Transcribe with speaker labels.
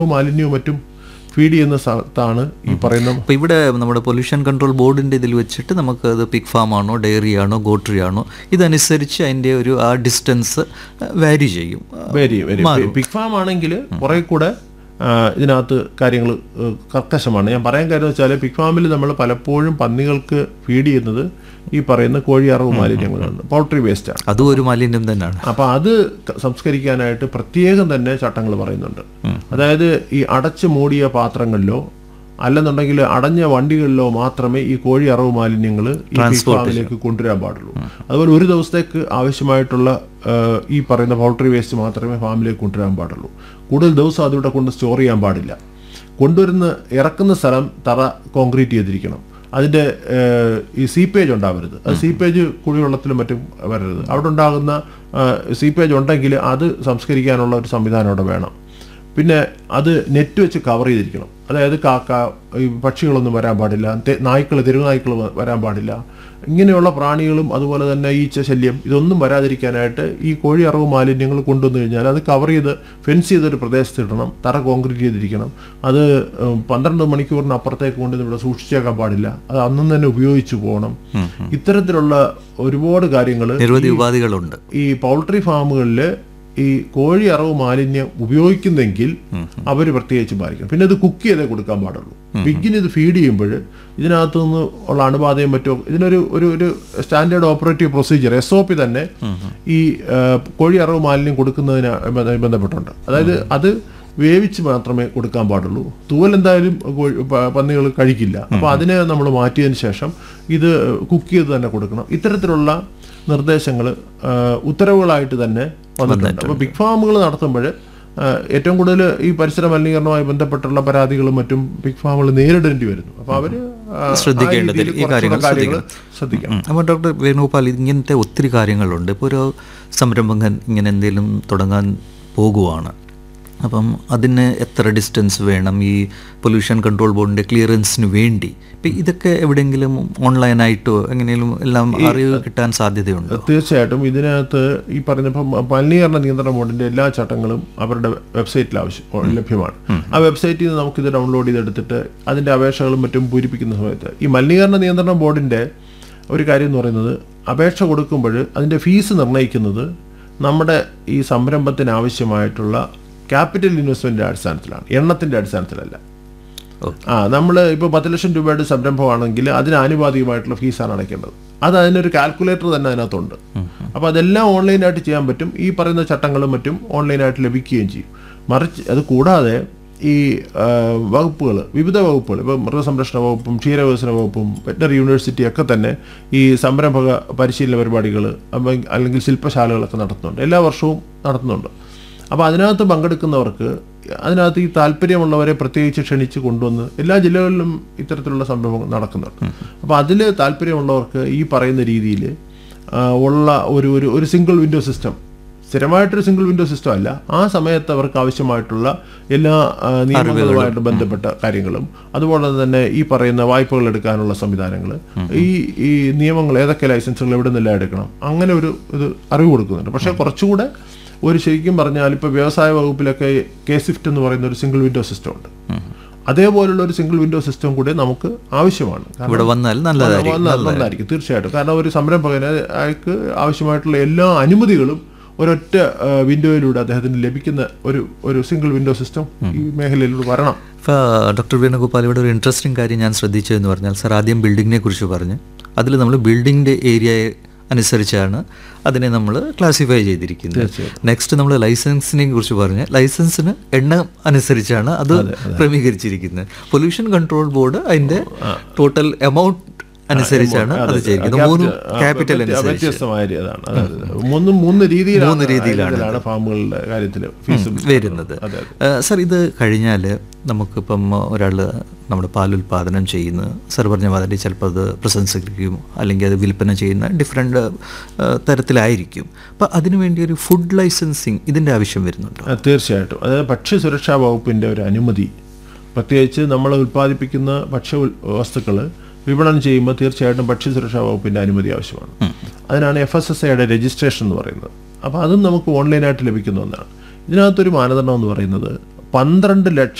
Speaker 1: മാലിന്യവും മറ്റും ഫീഡ് ചെയ്യുന്ന സ്ഥലത്താണ് ഈ പറയുന്ന
Speaker 2: അപ്പോൾ ഇവിടെ നമ്മുടെ പൊല്യൂഷൻ കൺട്രോൾ ബോർഡിൻ്റെ ഇതിൽ വെച്ചിട്ട് നമുക്ക് അത് പിഗ് ഫാം ആണോ ഡയറി ആണോ ഗോട്രി ആണോ ഇതനുസരിച്ച് അതിൻ്റെ ഒരു ആ ഡിസ്റ്റൻസ് വാരി ചെയ്യും
Speaker 1: വെരി വെരി പിഗ് ഫാം ആണെങ്കിൽ കുറെ കൂടെ ആ, ഇതിനകത്ത് കാര്യങ്ങൾ കർക്കശമാണ് ഞാൻ പറയാൻ കാര്യം വെച്ചാൽ പിഗ് ഫാമിൽ നമ്മൾ പലപ്പോഴും പന്നികൾക്ക് ഫീഡ് ചെയ്യുന്നത് ഈ പറയുന്ന കോഴി അറവ് മാലിന്യങ്ങളാണ് പൗൾട്രി വേസ്റ്റ് ആണ്
Speaker 2: അതും ഒരു മാലിന്യം തന്നെയാണ്
Speaker 1: അപ്പൊ അത് ക- സംസ്കരിക്കാനായിട്ട് പ്രത്യേകം തന്നെ ചട്ടങ്ങൾ പറയുന്നുണ്ട് അതായത് ഈ അടച്ചു മൂടിയ പാത്രങ്ങളിലോ അല്ലെന്നുണ്ടെങ്കിൽ അടഞ്ഞ വണ്ടികളിലോ മാത്രമേ ഈ കോഴി അറവ് മാലിന്യങ്ങൾ ഈ pig ഫാമിലേക്ക് കൊണ്ടുവരാൻ പാടുള്ളൂ അതുപോലെ ഒരു ദിവസത്തേക്ക് ആവശ്യമായിട്ടുള്ള ആ, ഈ പറയുന്ന പൗൾട്രി വേസ്റ്റ് മാത്രമേ ഫാമിലേക്ക് കൊണ്ടുവരാൻ പാടുള്ളൂ കൂടുതൽ ദിവസം അതിവിടെ കൊണ്ട് സ്റ്റോർ ചെയ്യാൻ പാടില്ല കൊണ്ടുവരുന്ന ഇറക്കുന്ന സ്ഥലം തറ കോൺക്രീറ്റ് ചെയ്തിരിക്കണം അതിൻ്റെ ഏഹ്, ഈ സീപ്പേജ് ഉണ്ടാവരുത് അത് സീപ്പേജ് കുടിവെള്ളത്തിലും മറ്റും വരരുത് അവിടെ ഉണ്ടാകുന്ന സീപ്പേജ് ഉണ്ടെങ്കിൽ അത് സംസ്കരിക്കാനുള്ള ഒരു സംവിധാനം അവിടെ വേണം പിന്നെ അത് നെറ്റ് വെച്ച് കവർ ചെയ്തിരിക്കണം അതായത് കാക്ക ഈ പക്ഷികളൊന്നും വരാൻ പാടില്ല നായ്ക്കൾ തെരുവുനായ്ക്കൾ വരാൻ പാടില്ല ഇങ്ങനെയുള്ള പ്രാണികളും അതുപോലെ തന്നെ ഈച്ച ശല്യം ഇതൊന്നും വരാതിരിക്കാനായിട്ട് ഈ കോഴി അറവ് മാലിന്യങ്ങൾ കൊണ്ടുവന്നു കഴിഞ്ഞാൽ അത് കവർ ചെയ്ത് ഫെൻസ് ചെയ്തൊരു പ്രദേശത്ത് ഇടണം തറ കോൺക്രീറ്റ് ചെയ്തിരിക്കണം അത് ഉം, പന്ത്രണ്ട് മണിക്കൂറിന് അപ്പുറത്തേക്ക് കൊണ്ട് ഇവിടെ സൂക്ഷിച്ചേക്കാൻ പാടില്ല അത് അന്നും തന്നെ ഉപയോഗിച്ചു പോകണം ഇത്തരത്തിലുള്ള ഒരുപാട് കാര്യങ്ങൾ
Speaker 2: നിരവധി ഉപാധികളുണ്ട്
Speaker 1: ഈ പൗൾട്രി ഫാമുകളിൽ ഈ കോഴി അറവ് മാലിന്യം ഉപയോഗിക്കുന്നെങ്കിൽ അവർ പ്രത്യേകിച്ച് പാലിക്കണം പിന്നെ ഇത് കുക്ക് ചെയ്തേ കൊടുക്കാൻ പാടുള്ളൂ പിഗിന് ഇത് ഫീഡ് ചെയ്യുമ്പോൾ ഇതിനകത്തു നിന്ന് ഉള്ള അണുബാധയും മറ്റോ ഇതിനൊരു ഒരു ഒരു standard operative procedure S O P തന്നെ ഈ ആ, കോഴി അറവ് മാലിന്യം കൊടുക്കുന്നതിന് ബന്ധ- ബന്ധപ്പെട്ടുണ്ട് അതായത് അത് വേവിച്ച് മാത്രമേ കൊടുക്കാൻ പാടുള്ളൂ തൂവൽ എന്തായാലും പന്നികൾ കഴിക്കില്ല അപ്പോൾ അതിനെ നമ്മൾ മാറ്റിയതിന് ശേഷം ഇത് കുക്ക് ചെയ്ത് തന്നെ കൊടുക്കണം ഇത്തരത്തിലുള്ള നിർദ്ദേശങ്ങൾ ഉത്തരവുകളായിട്ട് തന്നെ വന്നിട്ടുണ്ട് അപ്പോൾ ബിഗ് ഫാമുകൾ നടത്തുമ്പോൾ ഏറ്റവും കൂടുതൽ ഈ പരിസര മലിനീകരണവുമായി ബന്ധപ്പെട്ടുള്ള പരാതികളും മറ്റും ബിഗ് ഫാമുകൾ നേരിടേണ്ടി വരുന്നു അപ്പോൾ അവർ
Speaker 2: ശ്രദ്ധിക്കേണ്ടതിൽ ഈ കാര്യങ്ങൾ
Speaker 1: ശ്രദ്ധിക്കണം
Speaker 2: അപ്പോൾ ഡോക്ടർ വേണുഗോപാൽ ഇങ്ങനത്തെ ഒത്തിരി കാര്യങ്ങളുണ്ട് ഇപ്പോൾ ഒരു സംരംഭകൻ ഇങ്ങനെ എന്തെങ്കിലും തുടങ്ങാൻ പോകുവാണ് അപ്പം അതിന് എത്ര ഡിസ്റ്റൻസ് വേണം ഈ പൊല്യൂഷൻ കൺട്രോൾ ബോർഡിൻ്റെ ക്ലിയറൻസിന് വേണ്ടി ഇപ്പം ഇതൊക്കെ എവിടെയെങ്കിലും ഓൺലൈനായിട്ടോ എങ്ങനെയും എല്ലാം അറിവ് കിട്ടാൻ സാധ്യതയുണ്ടോ
Speaker 1: തീർച്ചയായിട്ടും ഇതിനകത്ത് ഈ പറഞ്ഞ ഇപ്പം മലിനീകരണ നിയന്ത്രണ ബോർഡിന്റെ എല്ലാ ചട്ടങ്ങളും അവരുടെ വെബ്സൈറ്റിൽ ആവശ്യം ലഭ്യമാണ് ആ വെബ്സൈറ്റിൽ നിന്ന് നമുക്കിത് ഡൗൺലോഡ് ചെയ്തെടുത്തിട്ട് അതിന്റെ അപേക്ഷകളും മറ്റും പൂരിപ്പിക്കുന്ന സമയത്ത് ഈ മലിനീകരണ നിയന്ത്രണ ബോർഡിന്റെ ഒരു കാര്യം എന്ന് പറയുന്നത് അപേക്ഷ കൊടുക്കുമ്പോൾ അതിന്റെ ഫീസ് നിർണ്ണയിക്കുന്നത് നമ്മുടെ ഈ സംരംഭത്തിന് ആവശ്യമായിട്ടുള്ള ക്യാപിറ്റൽ ഇൻവെസ്റ്റ്മെന്റിന്റെ അടിസ്ഥാനത്തിലാണ് എണ്ണത്തിന്റെ അടിസ്ഥാനത്തിലല്ല
Speaker 2: ഓ.
Speaker 1: ആ നമ്മൾ ഇപ്പോൾ പത്ത് ലക്ഷം രൂപയുടെ സംരംഭമാണെങ്കിൽ അതിന് ആനുപാതികമായിട്ടുള്ള ഫീസാണ് അടയ്ക്കേണ്ടത് അത് അതിനൊരു കാൽക്കുലേറ്റർ തന്നെ അതിനകത്തുണ്ട് അപ്പോൾ അതെല്ലാം ഓൺലൈനായിട്ട് ചെയ്യാൻ പറ്റും ഈ പറയുന്ന ചട്ടങ്ങളും മറ്റും ഓൺലൈനായിട്ട് ലഭിക്കുകയും ചെയ്യും മറിച്ച് അത് കൂടാതെ ഈ വകുപ്പുകൾ വിവിധ വകുപ്പുകൾ ഇപ്പോൾ മൃഗസംരക്ഷണ വകുപ്പും ക്ഷീരവികസന വകുപ്പും വെറ്റനറി യൂണിവേഴ്സിറ്റി ഒക്കെ തന്നെ ഈ സംരംഭക പരിശീലന പരിപാടികൾ അല്ലെങ്കിൽ ശില്പശാലകളൊക്കെ നടത്തുന്നുണ്ട് എല്ലാ വർഷവും നടത്തുന്നുണ്ട് അപ്പോൾ അതിനകത്ത് പങ്കെടുക്കുന്നവർക്ക് അതിനകത്ത് ഈ താല്പര്യമുള്ളവരെ പ്രത്യേകിച്ച് ക്ഷണിച്ച് കൊണ്ടുവന്ന് എല്ലാ ജില്ലകളിലും ഇത്തരത്തിലുള്ള സംഭവം നടക്കുന്നുണ്ട് അപ്പോൾ അതിൽ താല്പര്യമുള്ളവർക്ക് ഈ പറയുന്ന രീതിയിൽ ഉള്ള ഒരു ഒരു ഒരു സിംഗിൾ വിൻഡോ സിസ്റ്റം സ്ഥിരമായിട്ടൊരു സിംഗിൾ വിൻഡോ സിസ്റ്റം അല്ല ആ സമയത്ത് അവർക്ക് ആവശ്യമായിട്ടുള്ള എല്ലാ ആ, നിയമങ്ങളുമായിട്ട് ബന്ധപ്പെട്ട കാര്യങ്ങളും അതുപോലെ തന്നെ ഈ പറയുന്ന വായ്പകൾ എടുക്കാനുള്ള സംവിധാനങ്ങൾ ഈ ഈ നിയമങ്ങൾ ഏതൊക്കെ ലൈസൻസുകൾ എവിടെ നിന്നെല്ലാം എടുക്കണം അങ്ങനെ ഒരു ഇത് അറിവ് കൊടുക്കുന്നുണ്ട് പക്ഷേ കുറച്ചുകൂടെ ഒരു ശരിക്കും പറഞ്ഞാൽ ഇപ്പോൾ വ്യവസായ വകുപ്പിലൊക്കെ കെ സ്വിഫ്റ്റ് എന്ന് പറയുന്ന ഒരു സിംഗിൾ വിൻഡോ സിസ്റ്റം ഉണ്ട് അതേപോലുള്ള ഒരു സിംഗിൾ വിൻഡോ സിസ്റ്റം കൂടെ നമുക്ക് ആവശ്യമാണ് കാരണം
Speaker 2: ഇവിടെ വന്നാൽ നല്ലതായിരിക്കും
Speaker 1: വന്നാൽ നന്നായിരിക്കും തീർച്ചയായിട്ടും കാരണം ഒരു സംരംഭകന് അയാൾക്ക് ആവശ്യമായിട്ടുള്ള എല്ലാ അനുമതികളും ഒരൊറ്റ ആ, വിൻഡോയിലൂടെ അദ്ദേഹത്തിന് ലഭിക്കുന്ന ഒരു ഒരു സിംഗിൾ വിൻഡോ സിസ്റ്റം ഈ മേഖലയിലൂടെ വരണം
Speaker 2: ഇപ്പോൾ ഡോക്ടർ വേണുഗോപാൽ ഇവിടെ ഒരു ഇൻട്രസ്റ്റിംഗ് കാര്യം ഞാൻ ശ്രദ്ധിച്ചതെന്ന് പറഞ്ഞാൽ സാർ ആദ്യം ബിൽഡിങ്ങിനെ കുറിച്ച് പറഞ്ഞ് അതിൽ നമ്മൾ ബിൽഡിങ്ങിൻ്റെ ഏരിയയെ അനുസരിച്ചാണ് അതിനെ നമ്മൾ ക്ലാസിഫൈ ചെയ്തിരിക്കുന്നത് നെക്സ്റ്റ് നമ്മൾ ലൈസൻസിനെ കുറിച്ച് പറഞ്ഞ് ലൈസൻസിന് എണ്ണം അനുസരിച്ചാണ് അത് ക്രമീകരിച്ചിരിക്കുന്നത് പൊല്യൂഷൻ കൺട്രോൾ ബോർഡ് അതിൻ്റെ ടോട്ടൽ എമൗണ്ട് അനുസരിച്ചാണ് അത് ചെയ്തിരിക്കുന്നത് മൂന്ന് ക്യാപിറ്റൽ അനുസരിച്ച്
Speaker 1: വ്യത്യസ്തമായ രീ- അതാണ് അതായത് മൂന്നും മൂന്ന് രീതിയിലാണ്
Speaker 2: മൂന്ന് രീതിയിലാണ്
Speaker 1: ഇതിലാണ് ഫാമുകളുടെ കാര്യത്തിൽ ഫീസും
Speaker 2: വരുന്നത് സാർ ഇത് കഴിഞ്ഞാൽ നമുക്കിപ്പം ഒരാൾ നമ്മുടെ പാലുൽപാദനം ചെയ്യുന്ന സാർ പറഞ്ഞ മാതിരി ചിലപ്പോൾ അത് പ്രശംസിക്കും അല്ലെങ്കിൽ അത് വിൽപ്പന ചെയ്യുന്ന ഡിഫറെൻ്റ് തരത്തിലായിരിക്കും അപ്പോൾ അതിനുവേണ്ടി ഒരു ഫുഡ് ലൈസൻസിങ് ഇതിൻ്റെ ആവശ്യം വരുന്നുണ്ടോ
Speaker 1: ആ, തീർച്ചയായിട്ടും അതായത് ഭക്ഷ്യസുരക്ഷാ വകുപ്പിന്റെ ഒരു അനുമതി പ്രത്യേകിച്ച് നമ്മൾ ഉൽപ്പാദിപ്പിക്കുന്ന ഭക്ഷ്യ വസ്തുക്കൾ വിപണനം ചെയ്യുമ്പോൾ തീർച്ചയായിട്ടും ഭക്ഷ്യസുരക്ഷാ വകുപ്പിന്റെ അനുമതി ആവശ്യമാണ് അതിനാണ് എഫ് എസ് എസ് ഐയുടെ രജിസ്ട്രേഷൻ എന്ന് പറയുന്നത് അപ്പോൾ അതും നമുക്ക് ഓൺലൈനായിട്ട് ലഭിക്കുന്ന ഒന്നാണ് ഇതിനകത്തൊരു മാനദണ്ഡം എന്ന് പറയുന്നത് പന്ത്രണ്ട് ലക്ഷം